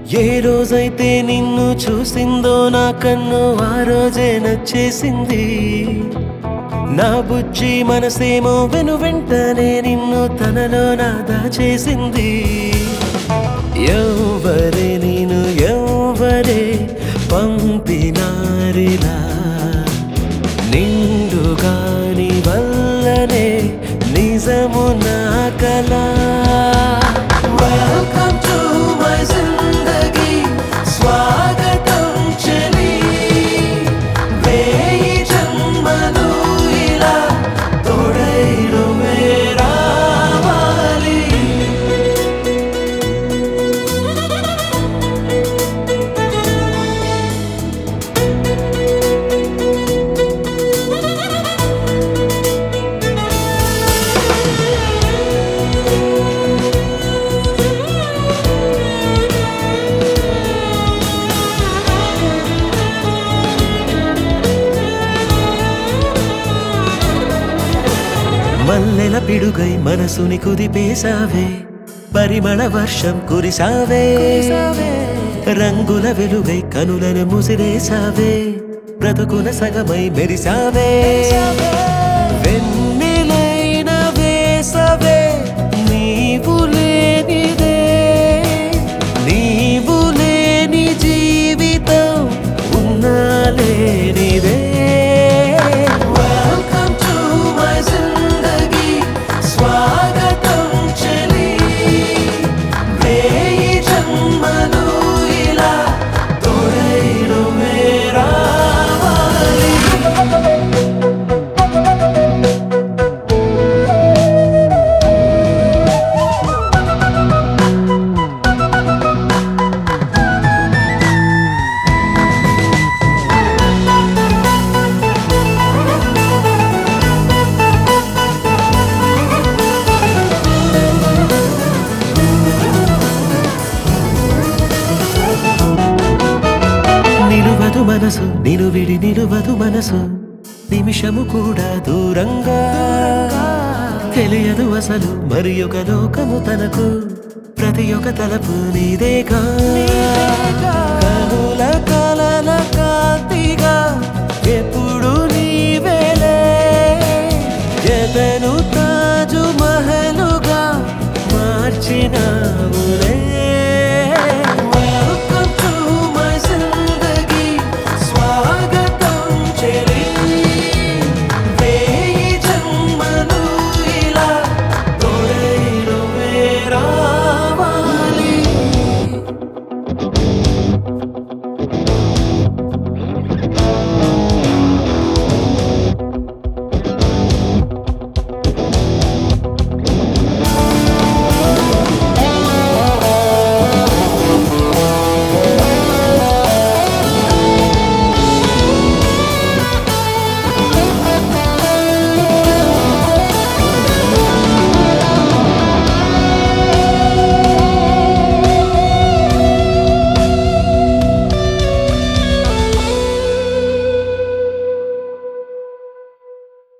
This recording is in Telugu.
ఏ రోజైతే నిన్ను చూసిందో నా కన్ను ఆ రోజే నచ్చేసింది నా బుజ్జి మనసేమో వెను వెంటనే నిన్ను తనలో నా దాచేసింది ఎవ్వరే నేను ఎవ్వరే పంపినారిలా నిండుగాని వల్లనే నిజము నా కలా వెల్కమ్ టు మై జిందగీ స్వాగతం చెలి వేయి జన్మలు ఇలా తోడైరువే రావాలి మల్లెల పిడుగై మనసుని కుదిపేశావే పరిమళ వర్షం కురిసావే రంగుల వెలుగై కనులను ముసిరేసావే బ్రతుకున సగమై మెరిసావే వెన్నెలైన వేసవే నీవు లేనిదే నీవు లేని జీవితం ఉన్నా లేనిదే వెల్కమ్ టు మై జిందగీ స్వాగతం చెలి వేయి జన్మలు ఇలా తోడైరువే రావాలి నిలువదు మనసు నిలువిడి నిలువదు మనసు నిమిషము కూడా దూరంగా తెలియదు అసలు మరి ఒక లోకము తనకు ప్రతి ఒక్క తలపు నీదేగా కనుల కలల కాంతిగా ఎప్పుడు నీవేలే ఎదను తాజు మహలుగా మార్చినావులే